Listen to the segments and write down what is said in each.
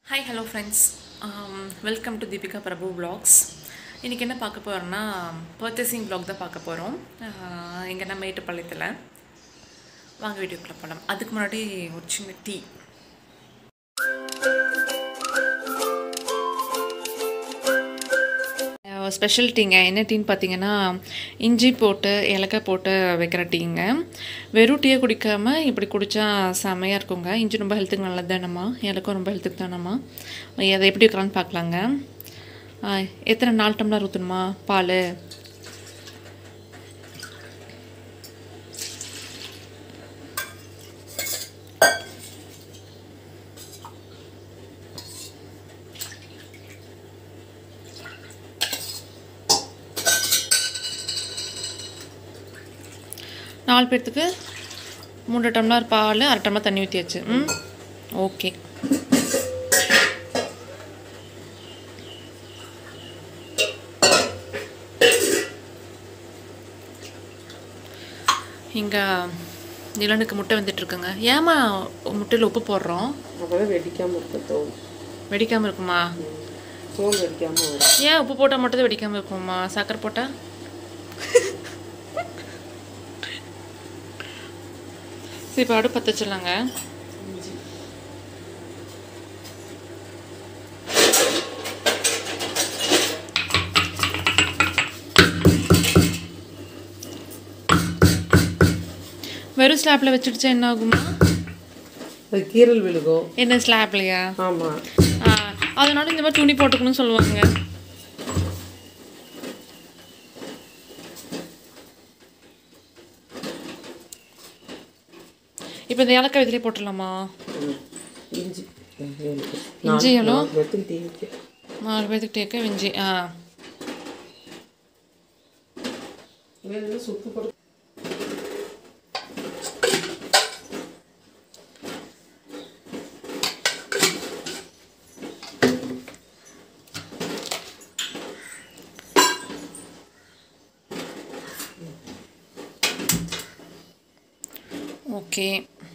Hi hello friends welcome to Deepika Prabhu vlogs இன்றைக்கி என்ன பார்க்க போகிறோம்னா பர்ச்சேசிங் vlog தான் பார்க்க போகிறோம் எங்கன்னா மேட்டுப்பாளையத்தில் வாங்க வீடியோக்குள்ளே போகலாம் அதுக்கு முன்னாடி ஒரு சின்ன டீ ஸ்பெஷல் டீங்க என்ன டீன்னு பார்த்தீங்கன்னா இஞ்சி போட்டு ஏலக்காய் போட்டு வைக்கிற டீங்க வெறும் டீயை குடிக்காமல் இப்படி குடித்தா செமையாக இருக்குங்க இஞ்சி ரொம்ப ஹெல்த்துக்கு நல்லது தானம்மா ஏலக்காய் ரொம்ப ஹெல்த்துக்கு தானம்மா அதை எப்படி வைக்கலான்னு பார்க்கலாங்க ஆ, எத்தனை நாலு டம்ளர் ஊற்றணுமா பால் நாலு பேர்த்துக்கு மூன்று டம்ளர் பால் அரை டம்ளர் தண்ணி ஊற்றியாச்சு ம் ஓகே இங்கே நிலனுக்கு முட்டை வந்துட்டுருக்குங்க ஏமா முட்டையில் உப்பு போடுறோம் அப்பதான் வெடிக்காம இருக்க தோல் வெடிக்காமல் இருக்குமா தோல் வெடிக்காம வரும் ஏன் உப்பு போட்டால் மட்டும் தான் வெடிக்காமல் இருக்குமா சக்கரை போட்டால் சரி இப்போ அடுப்பு பற்ற வச்சிடலாங்க வெறும் ஸ்லாப்பில் வச்சுடுச்சா என்ன ஆகுமா அது கீரல் விழுகும் என்ன ஸ்லாப்லையா ஆமா ஆ, அதனால இந்த மாதிரி துணி போட்டுக்கணும்னு சொல்லுவாங்க இப்போ இந்த ஏலக்காய் இதிலே போட்டுடலாமா ம். இஞ்சி இஞ்சி எவ்வளோ? வெத்துக்கு டீ வைக்க நாலு பேருக்கு டேக்க வெஞ்சி ஆ வேணும்னா சுக்கு போட்டு ஓகே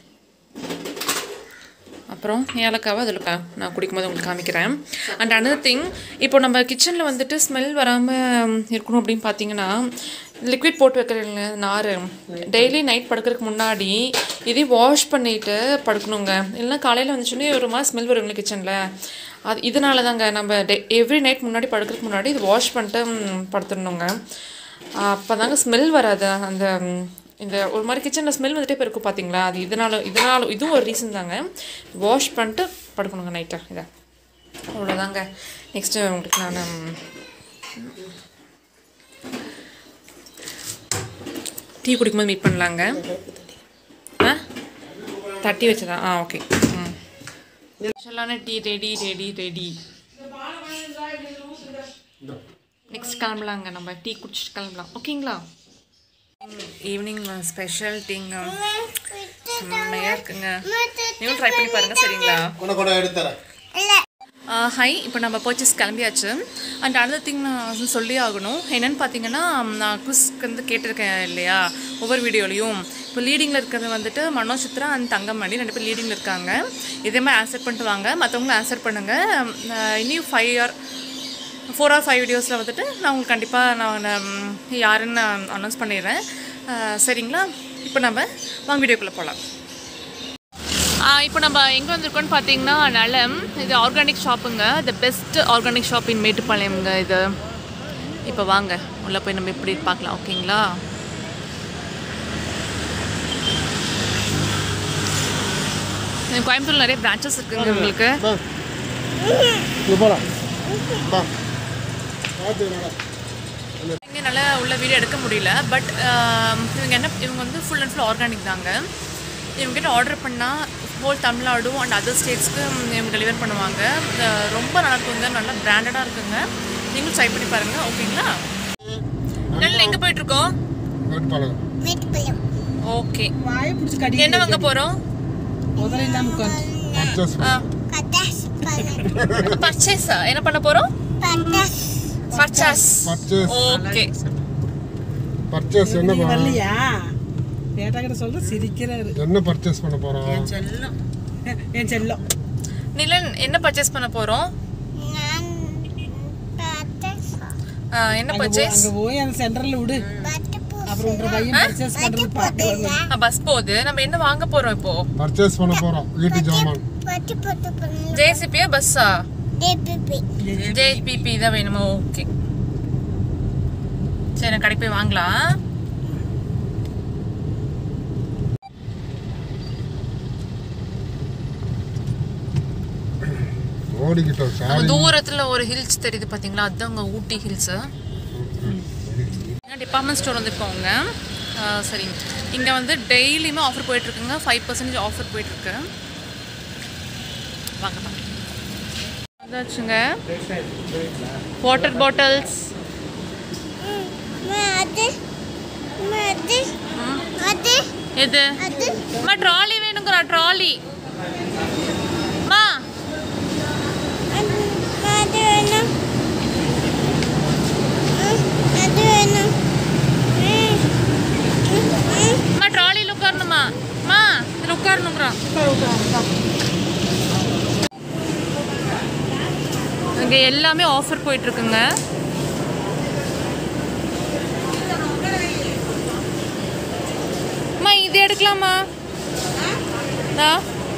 அப்புறம் ஏலக்காவை அதில் கா நான் குடிக்கும்போது உங்களுக்கு காமிக்கிறேன் அண்ட் another திங் இப்போ நம்ம கிச்சனில் வந்துட்டு ஸ்மெல் வராமல் இருக்கணும் அப்படின்னு பார்த்தீங்கன்னா லிக்விட் போட்டு வைக்கிறீங்க நார் டெய்லி நைட் படுக்கிறதுக்கு முன்னாடி இதையும் வாஷ் பண்ணிட்டு படுக்கணுங்க இல்லைன்னா காலையில் வந்துச்சுன்னே ஒரு மாதிரி ஸ்மெல் வருங்களே கிச்சனில் அது இதனால தாங்க நம்ம டே எவ்ரி நைட் முன்னாடி படுக்கிறதுக்கு முன்னாடி இது வாஷ் பண்ணிட்டு ம், படுத்துடணுங்க அப்போ தாங்க ஸ்மெல் வராது அந்த ம், இந்த ஒரு மாதிரி கிச்சனில் ஸ்மெல் வந்துட்டே இப்போ இருக்கும் பார்த்தீங்களா அது இதனால இதனால இதுவும் ஒரு ரீசன் தாங்க வாஷ் பண்ணிட்டு படுக்கணுங்க நைட்டை இதை அவ்வளோதாங்க நெக்ஸ்ட்டு உங்களுக்கு நான் டீ குடிக்கும்போது மீட் பண்ணலாங்க ஆ தட்டி வச்சதா ஆ ஓகே ம் ஸ்பெஷலான tea ready ready ready next கிளம்பலாங்க நம்ம டீ குடிச்சிட்டு கிளம்பலாம் ஓகேங்களா ஈவினிங் ஸ்பெஷல் டீங்க செம்மையாக இருக்குங்க நீங்களும் ட்ரை பண்ணி பாருங்க சரிங்களா கொண்ட கொண்ட எடுத்துறேன் ஹை இப்போ நம்ம பர்ச்சேஸ் கிளம்பியாச்சு அண்ட் அடுத்த திங் நான் சொல்லி ஆகணும் என்னென்னு பார்த்தீங்கன்னா நான் குஸ்க்கு வந்து கேட்டிருக்கேன் இல்லையா ஒவ்வொரு வீடியோலையும் இப்போ லீடிங்கில் இருக்கிறது வந்துட்டு மனோஜ் சித்ரா அண்ட் தங்கமணி ரெண்டு பேர் லீடிங்கில் இருக்காங்க இதே மாதிரி ஆன்சர் பண்ணிட்டு வாங்க மற்றவங்களும் ஆன்சர் பண்ணுங்கள் இன்னும் five year four or five வீடியோஸில் வந்துட்டு நான் உங்களுக்கு கண்டிப்பாக நான் ம், யாருன்னு நான் அனௌன்ஸ் பண்ணிடுறேன் அஹ், சரிங்களா இப்போ நம்ம வாங்க வீடியோக்குள்ளே போகலாம் இப்போ நம்ம எங்கே வந்திருக்கோம்னு பார்த்தீங்கன்னா நலம் இது ஆர்கானிக் ஷாப்புங்க the best organic shop in மேட்டுப்பாளையம்ங்க இது இப்போ வாங்க உள்ளே போய் நம்ம எப்படி பார்க்கலாம் ஓகேங்களா இது கோயம்புத்தூர்ல நிறைய பிரான்ச்சஸ் இருக்குங்க உங்களுக்கு இங்கே போகலாம் வா பார்த்து நட இங்கே நல்லா உள்ள வீடியோ எடுக்க முடியல பட் இவங்க என்ன இவங்க வந்து ஃபுல் அண்ட் ஃபுல் ஆர்கானிக் தாங்க இவங்ககிட்ட ஆர்டர் பண்ணால் ஹோல் தமிழ்நாடு அண்ட் அதர் ஸ்டேட்ஸ்க்கு இவங்க டெலிவர் பண்ணுவாங்க அஹ் ரொம்ப நல்லா இருக்குங்க நல்லா பிராண்டடாக இருக்குங்க நீங்களும் ட்ரை பண்ணி பாருங்கள் ஓகேங்களா நல்ல எங்கே போயிட்டுருக்கோம் மேட்டுப்பாளையம் ஓகே வாயை பிடிச்சி கடி என்ன வாங்க போகிறோம் முதல்ல இல்லாம உட்காந்து பர்ச்சேஸ் பர்ச்சேஸா என்ன பண்ண போகிறோம் பர்ச்சேஸ் பர்ச்சேஸ் ஓகே பர்ச்சேஸ் என்ன பா- வரலையா கேட்டா கிட்ட சொல்ற சிரிக்கிறாரு என்ன பர்ச்சேஸ் பண்ண போகிறோம் செல்லம் என் செல்லம் நிலன் என்ன பர்ச்சேஸ் பண்ண போறோம் என்ன பர்ச்சேஸ் அங்க போய் அந்த சென்டர்ல விடு அப்புறம் உன்ற பையன் பர்ச்சேஸ் பண்றது பார்க்கலாம் பஸ் போகுது நம்ம என்ன வாங்க போறோம் இப்போ பர்ச்சேஸ் பண்ண போகிறோம் வீட்டு ஜாமான் ஜேசிபியா பஸ்ஸா ஜேபிபி தான் வேணுமா ஓகே சரி நான் கடைக்கு போய் வாங்கலாம் ஓடிக்கிட்டோம் நம்ம சாரி தூரத்துல ஒரு ஹில்ஸ் தெரியுது பாத்தீங்களா அதுதான் அங்க ஊட்டி ஹில்ஸ் டிபார்ட்மெண்ட் ஸ்டோர் வந்துருக்கோங்க சரி இங்கே வந்து டெய்லியுமே ஆஃபர் போயிட்டுருக்குங்க ஃபைவ் பர்சன்டேஜ் ஆஃபர் போயிட்டுருக்கு வாங்க வாங்க வந்தாச்சுங்க வாட்டர் பாட்டில்ஸ் எது அம்மா ட்ராலி வேணுங்கிறா ட்ராலி அம்மா அம்மா ட்ராலியில் உட்காரணுமா அம்மா இதில் உட்காரணுங்கிறா இங்கே எல்லாமே ஆஃபர் போயிட்டுருக்குங்க அம்மா இது எடுக்கலாமா ஆ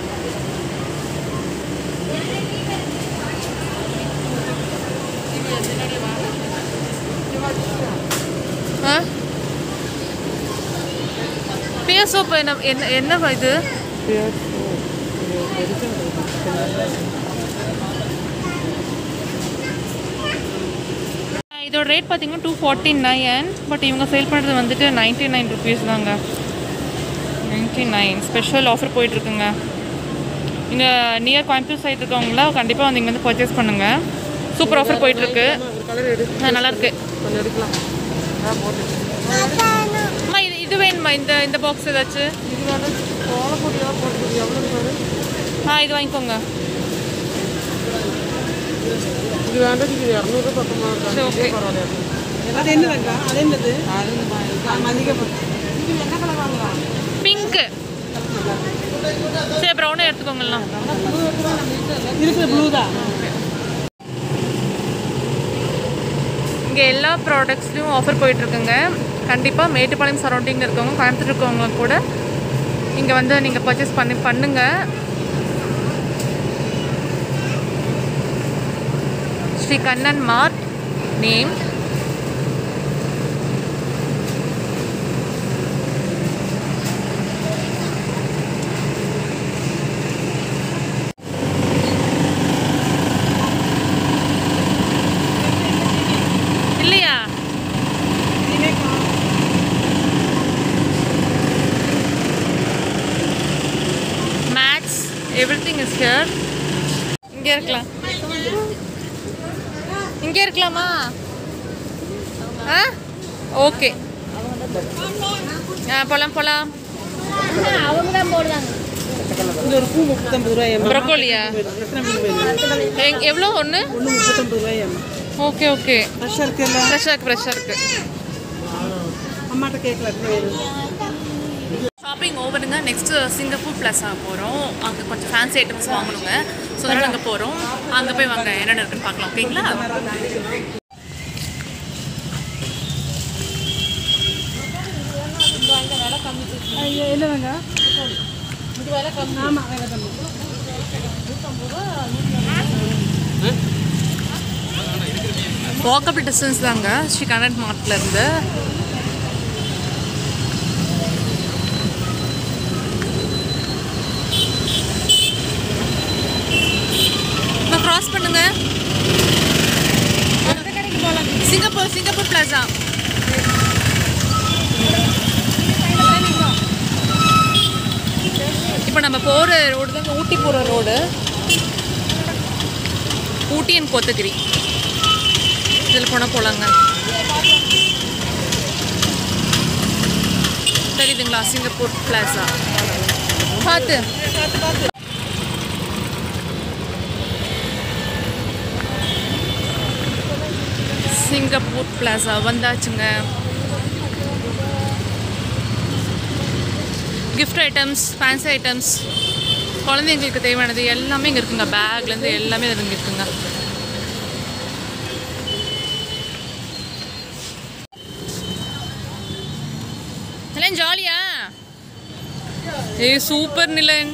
ஆ பியர் சோப்பு என்ன என்ன என்ன இது இதோட ரேட் பார்த்தீங்கன்னா டூ ஃபார்ட்டி நைன் பட் இவங்க சேல் பண்ணுறது வந்துட்டு நைன்டி நைன் ருபீஸ் தாங்க நைன்டி நைன் ஸ்பெஷல் ஆஃபர் போயிட்டுருக்குங்க இங்கே நியர் கோயம்புத்தூர் சைடு இருக்கவங்களாம் கண்டிப்பாக வந்து இங்கே வந்து பர்ச்சேஸ் பண்ணுங்கள் சூப்பர் ஆஃபர் போயிட்டுருக்கு கலர் எடு ஆ, நல்லா இருக்கு கொஞ்சம் எடுக்கலாம் அதான் போட்டு அம்மா இது இது வேணுமா இந்த இந்த பாக்ஸ் ஏதாச்சும் இது வேணும் கோலப்பொடியாக போட்டு எவ்வளோ பாரு ஆ இது வாங்கிக்கோங்க இது வேண்டாம் இது இரநூறு பக்கமாக சரி, okay. பரவாயில்ல அது என்னதுங்க அது என்னது அது மதிக்க இது என்ன கலர் வாங்கலாம் பிங்க்கு சரி ப்ரௌனே எடுத்துக்கோங்கலாம் இருக்குது ப்ளூ தான் இங்கே எல்லா ப்ராடக்ட்ஸ்லையும் ஆஃபர் போயிட்டுருக்குங்க கண்டிப்பாக மேட்டுப்பாளையம் சரௌண்டிங்கில் இருக்கவங்க கோயம்புத்தூர் இருக்கவங்க கூட இங்கே வந்து நீங்கள் பர்ச்சேஸ் பண்ணி பண்ணுங்கள் ஸ்ரீ கண்ணன் மார்ட் நேம் இல்லையா மேட்ஸ் எவ்ரி திங் இஸ் ஹியர் இங்கே இருக்கலாம் இங்கே இருக்கலாமா ஆ ஓகே ஆ போகலாம் போகலாம் இது ஒரு பூ முப்பத்தொம்பது ரூபாய் எம் ப்ரொக்கோலியா எத்தனை மீன் வேணும் எவ்வளோ ஒன்று ஒன்று முப்பத்தொம்பது ரூபாய் எம் ஓகே ஓகே ஃப்ரெஷ்ஷாக இருக்குல்ல ஃப்ரெஷ்ஷாக இருக்கு ஃப்ரெஷ்ஷாக இருக்கு அம்மாட்ட கேட்கல எத்தனை வேணும் ஷாப்பிங் ஓவருங்க நெக்ஸ்ட் சிங்கப்பூர் பிளஸா போகிறோம் அங்கே கொஞ்சம் ஃபேன்சி ஐட்டம்ஸ் வாங்கணுங்க ஸோ அதனால் அங்கே போகிறோம் அங்கே போய் வாங்க என்னென்ன இருக்குன்னு பார்க்கலாம் ஓகேங்களா ஐயோ இல்லைங்க இது விலை கம்மி ஆமாம் விலை கம்மி வாக்கபிள் டிஸ்டன்ஸ் தாங்க ஸ்ரீ கண்ணன் மார்ட்ல இருந்து கிராஸ் பண்ணுங்க சிங்கப்பூர் சிங்கப்பூர் பிளாசா இப்போ நம்ம போகிற ரோடு தாங்க ஊட்டி போகிற ரோடு ஊட்டி அண்ட் கோத்தகிரி இதில் போனால் போகலாங்க தெரியுதுங்களா சிங்கப்பூர் பிளாசா பார்த்து சிங்கப்பூர் பிளாசா வந்தாச்சுங்க கிஃப்ட் ஐட்டம்ஸ் ஃபேன்சி ஐட்டம்ஸ் குழந்தைங்களுக்கு தேவையானது எல்லாமே இங்கே இருக்குங்க பேக்லேருந்து எல்லாமே இங்கே இருக்குங்க நிலன் ஜாலியா ஏய் சூப்பர் நிலன்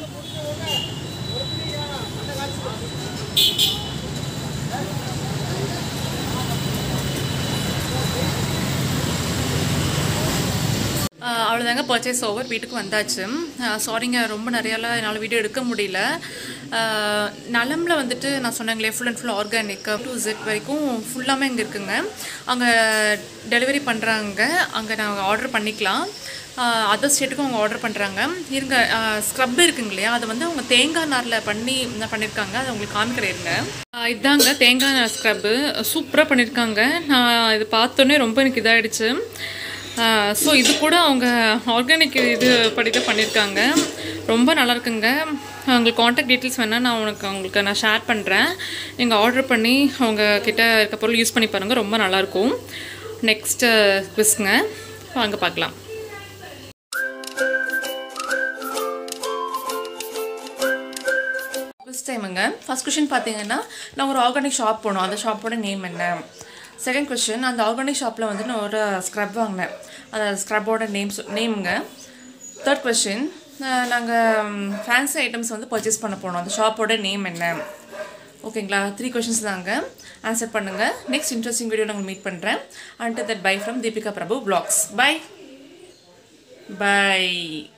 அவ்வளோதாங்க பர்ச்சேஸ் ஓவர் வீட்டுக்கு வந்தாச்சு சாரிங்க ரொம்ப நிறையாலாம் என்னால் வீடியோ எடுக்க முடியல ஆஹ் நலம்ல வந்துட்டு நான் சொன்னேங்களே full and full organic to ஜெட் வரைக்கும் ஃபுல்லாமே இங்கே இருக்குங்க அங்கே டெலிவரி பண்ணுறாங்க அங்கே நாங்கள் ஆர்டர் பண்ணிக்கலாம் அதர் ஸ்டேட்டுக்கும் அவங்க ஆர்டர் பண்ணுறாங்க இருங்க ஸ்க்ரப் இருக்குங்க இல்லையா அதை வந்து அவங்க தேங்காய் நாரில் பண்ணி என்ன பண்ணியிருக்காங்க அதை உங்களுக்கு காமிக்கிறேன் இருங்க ஆஹ் இதாங்க தேங்காய் நார் ஸ்க்ரப்பு சூப்பராக பண்ணியிருக்காங்க நான் இது பார்த்தோன்னே ரொம்ப எனக்கு இதாகிடுச்சு ஸோ இது கூட அவங்க ஆர்கானிக் இது படி தான் பண்ணியிருக்காங்க ரொம்ப நல்லா இருக்குங்க உங்களுக்கு காண்டாக்ட் டீட்டெயில்ஸ் வேணால் நான் உனக்கு உங்களுக்கு நான் ஷேர் பண்ணுறேன் நீங்கள் ஆர்டர் பண்ணி அவங்க கிட்ட இருக்க பொருள் யூஸ் பண்ணி பாருங்கள் ரொம்ப நல்லாயிருக்கும் நெக்ஸ்ட்டு குவிஸ்ங்க வாங்க பார்க்கலாம் ஃபஸ்ட் டைமுங்க ஃபஸ்ட் கொஷின் பார்த்தீங்கன்னா நான் ஒரு ஆர்கானிக் ஷாப் போனோம் அந்த ஷாப்போட நேம் என்ன செகண்ட் கொஷின் அந்த ஆர்கானிக் ஷாப்பில் வந்து நான் ஒரு ஸ்க்ரப் வாங்கினேன் அந்த ஸ்க்ரப்போட நேம்ஸ் நேமுங்க தேர்ட் கொஷின் நாங்கள் ஃபேன்சி ஐட்டம்ஸ் வந்து பர்ச்சேஸ் பண்ண போனோம் அந்த ஷாப்போட நேம் என்ன ஓகேங்களா த்ரீ கொஷின்ஸ் தாங்க ஆன்சர் பண்ணுங்கள் நெக்ஸ்ட் இன்ட்ரெஸ்டிங் வீடியோ நாங்கள் மீட் பண்ணுறேன் and that bye from Deepika Prabhu vlogs bye by